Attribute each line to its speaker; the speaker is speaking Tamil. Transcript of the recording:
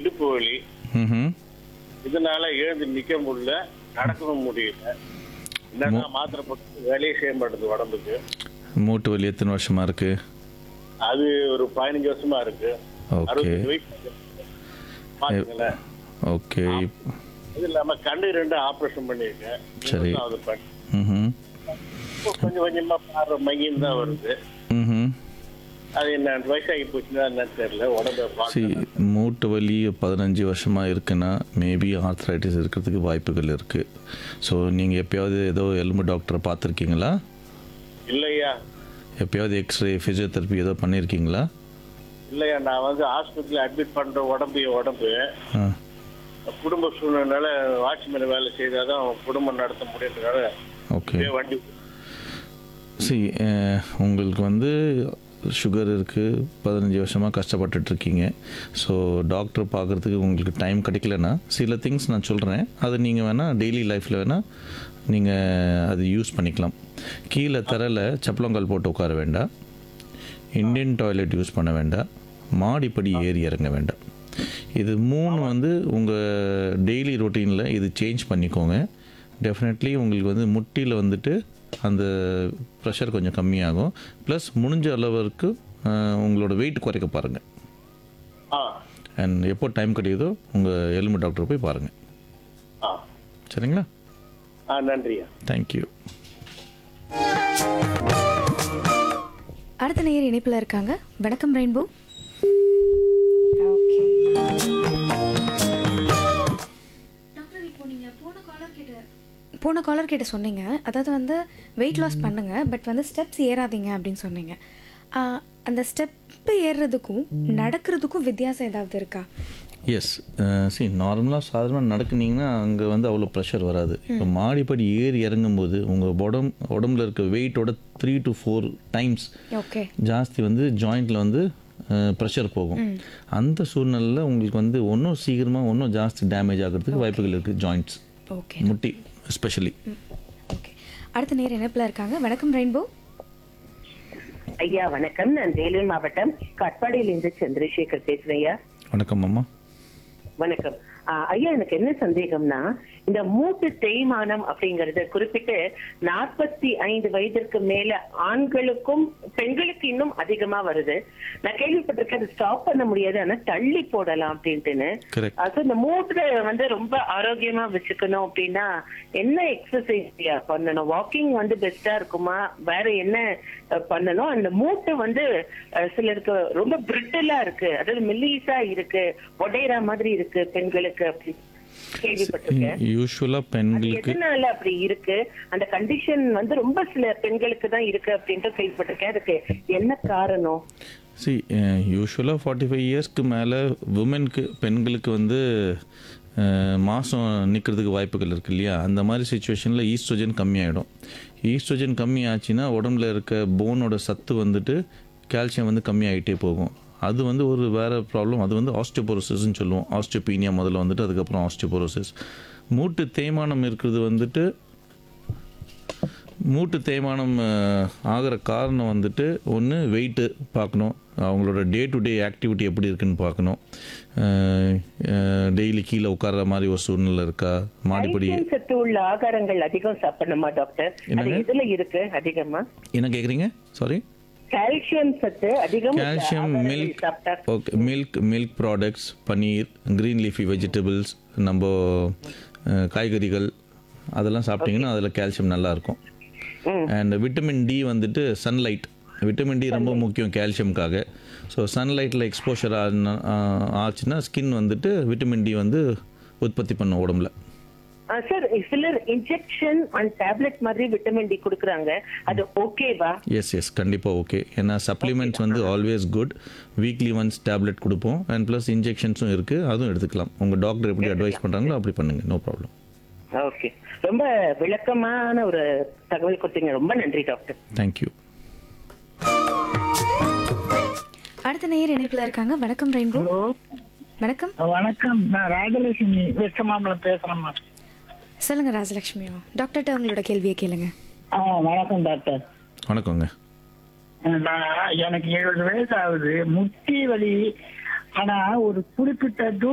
Speaker 1: இடுப்பு வலி
Speaker 2: ம்
Speaker 1: இதனால எழுந்து நிக்க முடியல நடக்கவும் முடியல என்னன்னா மாத்திரை போட்டு வேலையே செய்ய மாட்டேது உடம்புக்கு
Speaker 2: மூட்டு வலி எத்தனை வருஷமா இருக்கு
Speaker 1: அது ஒரு பதினஞ்சு வருஷமா இருக்கு
Speaker 2: ஓகே
Speaker 1: அறுபத்தஞ்சு வயசு பாத்துங்களேன்
Speaker 2: ஓகே
Speaker 1: இது இல்லாம கண்ணு ரெண்டு ஆபரேஷன் பண்ணிருக்கேன்
Speaker 2: சரி.
Speaker 1: அது பண்ணி
Speaker 2: ம்
Speaker 1: இப்போ கொஞ்சம் கொஞ்சமா பார்வை மையம் தான் வருது
Speaker 2: ம்
Speaker 1: அது என்ன வயசாகி போச்சுன்னா என்னன்னு தெரியல உடம்ப
Speaker 2: சி
Speaker 1: பார்த்து
Speaker 2: மூட்டு வலி பதினஞ்சு வருஷமாக இருக்குன்னா மேபி ஆர்த்ரைட்டிஸ் இருக்கிறதுக்கு வாய்ப்புகள் இருக்குது ஸோ நீங்கள் எப்பயாவது ஏதோ எலும்பு டாக்டரை பார்த்துருக்கீங்களா
Speaker 1: இல்லையா
Speaker 2: எப்பயாவது எக்ஸ்ரே ஃபிசியோதெரப்பி ஏதோ பண்ணியிருக்கீங்களா
Speaker 1: இல்லையா நான் வந்து ஹாஸ்பிட்டல் அட்மிட் பண்ற உடம்பு என் உடம்பு
Speaker 2: ஆ
Speaker 1: குடும்ப சூழ்நிலையால வாட்ச்மேன் வேலை செய்தாதான் குடும்பம் நடத்த முடியுன்றதால
Speaker 2: ஓகே
Speaker 1: இப்படியே வண்டி
Speaker 2: சி உங்களுக்கு வந்து சுகர் இருக்குது பதினஞ்சு வருஷமாக கஷ்டப்பட்டுட்ருக்கீங்க ஸோ டாக்டர் பார்க்குறதுக்கு உங்களுக்கு டைம் கிடைக்கலனா சில திங்ஸ் நான் சொல்கிறேன் அது நீங்கள் வேணால் டெய்லி லைஃப்பில் வேணால் நீங்கள் அது யூஸ் பண்ணிக்கலாம் கீழே தரையில் சப்பளங்கால் போட்டு உட்கார வேண்டாம் இந்தியன் டாய்லெட் யூஸ் பண்ண வேண்டாம் மாடிப்படி ஏறி இறங்க வேண்டாம் இது மூணு வந்து உங்கள் டெய்லி ரொட்டீனில் இது சேஞ்ச் பண்ணிக்கோங்க டெஃபினெட்லி உங்களுக்கு வந்து முட்டியில் வந்துட்டு அந்த ப்ரெஷர் கொஞ்சம் கம்மியாகும் ப்ளஸ் முடிஞ்ச அளவுக்கு அஹ், உங்களோட வெயிட் குறைக்க பாருங்கள்
Speaker 1: ஆ
Speaker 2: அண்ட் எப்போ டைம் கிடைக்குதோ உங்கள் எலும்பு டாக்டர் போய் பாருங்கள்
Speaker 1: ஆ
Speaker 2: சரிங்களா
Speaker 1: ஆ நன்றியா
Speaker 2: தேங்க்யூ
Speaker 3: அடுத்த நேயர் இணைப்பில் இருக்காங்க வணக்கம் ரெயின்போ ஓகே போன காலர் கிட்ட சொன்னீங்க அதாவது வந்து வெயிட் லாஸ் பண்ணுங்க பட் வந்து ஸ்டெப்ஸ் ஏறாதீங்க அப்படின்னு சொன்னீங்க ஆஹ், அந்த ஸ்டெப் ஏறுறதுக்கும் நடக்கிறதுக்கும் வித்தியாசம் ஏதாவது இருக்கா
Speaker 2: எஸ் சி நார்மலாக சாதாரணமாக நடக்குனீங்கன்னா அங்கே வந்து அவ்வளோ ப்ரெஷர் வராது இப்போ மாடிப்படி ஏறி இறங்கும்போது உங்கள் உடம்பு உடம்புல இருக்க வெயிட்டோட three to four times
Speaker 3: okay
Speaker 2: ஜாஸ்தி வந்து ஜாயிண்டில் வந்து ப்ரெஷர் போகும் அந்த சூழ்நிலையில் உங்களுக்கு வந்து இன்னும் சீக்கிரமாக இன்னும் ஜாஸ்தி டேமேஜ் ஆகிறதுக்கு வாய்ப்புகள் இருக்குது ஜாயிண்ட்ஸ்
Speaker 3: ஓகே
Speaker 2: முட்டி எஸ்பெஷலி
Speaker 3: ஓகே அடுத்த நேயர் இணைப்பில் இருக்காங்க வணக்கம் ரெயின்போ
Speaker 4: ஐயா வணக்கம் நான் வேலூர் மாவட்டம் கட்பாடியிலிருந்து சந்திரசேகர் பேசுறேன் ஐயா
Speaker 2: வணக்கம் அம்மா
Speaker 4: வணக்கம் ஆஹ் ஐயா எனக்கு என்ன சந்தேகம்னா இந்த மூட்டு தேய்மானம் அப்படிங்கறது குறிப்பிட்டு நாற்பத்தி ஐந்து வயதிற்கு மேல ஆண்களுக்கும் பெண்களுக்கு இன்னும் அதிகமா வருது நான் கேள்விப்பட்டிருக்கேன் அது ஸ்டாப் பண்ண முடியாது ஆனா தள்ளி போடலாம் அப்படின்ட்டுன்னு
Speaker 2: கரெக்ட்
Speaker 4: அது இந்த மூட்டை வந்து ரொம்ப ஆரோக்கியமா வச்சுக்கணும் அப்படின்னா என்ன எக்ஸசைஸ் பண்ணணும் வாக்கிங் வந்து பெஸ்டா இருக்குமா வேற என்ன அஹ், பண்ணணும் அந்த மூட்டை வந்து அஹ், சிலருக்கு ரொம்ப பிரிட்டலா இருக்கு அதாவது மெல்லிசா இருக்கு உடையிற மாதிரி இருக்கு பெண்களுக்கு அப்படி கேள்விப்பட்டிருக்கேன்
Speaker 2: யூஸ்வலாக
Speaker 4: அது
Speaker 2: பெண்களுக்கு
Speaker 4: எதனால அப்படி இருக்கு அந்த கண்டிஷன் வந்து ரொம்ப சில பெண்களுக்கு தான் இருக்கு அப்படின்ட்டு கேள்விப்பட்டிருக்கேன் அதுக்கு என்ன காரணம்
Speaker 2: சி யூஸ்வலாக ஃபார்ட்டி ஃபைவ் இயர்ஸ்க்கு மேலே உமனுக்கு பெண்களுக்கு வந்து மாதம் நிற்கிறதுக்கு வாய்ப்புகள் இருக்கு இல்லையா அந்த மாதிரி சுச்சுவேஷனில் ஈஸ்ட்ரோஜன் கம்மியாயிடும் ஈஸ்ட்ரோஜன் கம்மி ஆச்சுன்னா உடம்புல இருக்க போனோட சத்து வந்துட்டு கால்சியம் வந்து கம்மியாகிட்டே போகும் அது வந்து ஒரு வேறு ப்ராப்ளம் அது வந்து ஆஸ்டியோபோரோசிஸ்ன்னு சொல்லுவோம் ஆஸ்டியோபீனியா முதல்ல வந்துட்டு அதுக்கப்புறம் ஆஸ்டியோபோரோசிஸ் மூட்டு தேய்மானம் இருக்கிறது வந்துட்டு மூட்டு தேய்மானம் அஹ், ஆகிற காரணம் வந்துட்டு ஒன்று வெயிட்டு பார்க்கணும் அவங்களோட டே டு டே ஆக்டிவிட்டி எப்படி இருக்குன்னு பார்க்கணும் டெய்லி கீழே உட்கார்ற மாதிரி ஒரு சூழ்நிலை இருக்கா மாடிப்படி
Speaker 4: கால்சியம் சத்து உள்ள ஆகாரங்கள் அதிகம் சாப்பிடணுமா டாக்டர் அது
Speaker 2: என்னங்க?
Speaker 4: எதுல இருக்கு அதிகமா
Speaker 2: என்ன கேட்குறீங்க சாரி
Speaker 4: கால்சியம் சத்து அதிகம் உள்ள
Speaker 2: கால்சியம்
Speaker 4: ஆகாரங்கள்
Speaker 2: மில்க்
Speaker 4: சாப்பிட்டா
Speaker 2: okay milk milk products paneer green leafy vegetables நம்ம அஹ், காய்கறிகள் அதெல்லாம் சாப்பிட்டிங்கன்னா அதில் கால்சியம் நல்லா இருக்கும்
Speaker 4: ம்.
Speaker 2: அண்ட் விட்டமின் டி வந்துட்டு சன்லைட் விட்டமின் டி ரொம்ப முக்கியம் கால்சியம்காக ஸோ சன்லைட்டில் எக்ஸ்போஷர் ஆச்சுன்னா ஸ்கின் வந்துட்டு விட்டமின் டி வந்து உற்பத்தி பண்ணும் உடம்புல
Speaker 4: சார் சிலர் இன்ஜெக்ஷன் அண்ட் டேப்லெட் மாதிரி விட்டமின் டி கொடுக்குறாங்க அது ஓகேவா
Speaker 2: எஸ் எஸ் கண்டிப்பாக ஓகே ஏன்னா சப்ளிமெண்ட்ஸ் வந்து always good weekly once tablet கொடுப்போம் அண்ட் ப்ளஸ் இன்ஜெக்ஷன்ஸும் இருக்குது அதுவும் எடுத்துக்கலாம் உங்கள் டாக்டர் எப்படி அட்வைஸ் பண்ணுறாங்களோ அப்படி பண்ணுங்கள் நோ ப்ராப்ளம்
Speaker 4: ஓகே ரொம்ப விளக்கமான ஒரு தகவல் கொடுத்தீங்க ரொம்ப நன்றி டாக்டர்
Speaker 2: தேங்க்யூ
Speaker 3: அடுத்த நேயர் இணைப்பில் இருக்காங்க வணக்கம் ரெயின்போ
Speaker 5: ஹலோ
Speaker 3: வணக்கம்
Speaker 5: வணக்கம் நான் ராஜலட்சுமி வெச்சமாம்பலம் பேசுறேம்மா
Speaker 3: சொல்லுங்க ராஜலட்சுமியோ டாக்டர்கிட்ட உங்களோட கேள்வியை கேளுங்க
Speaker 5: ஆ வணக்கம் டாக்டர்
Speaker 2: வணக்கங்க
Speaker 5: நான் எனக்கு எழுபது வயசு ஆகுது முட்டி வலி ஆனா ஒரு குறிப்பிட்ட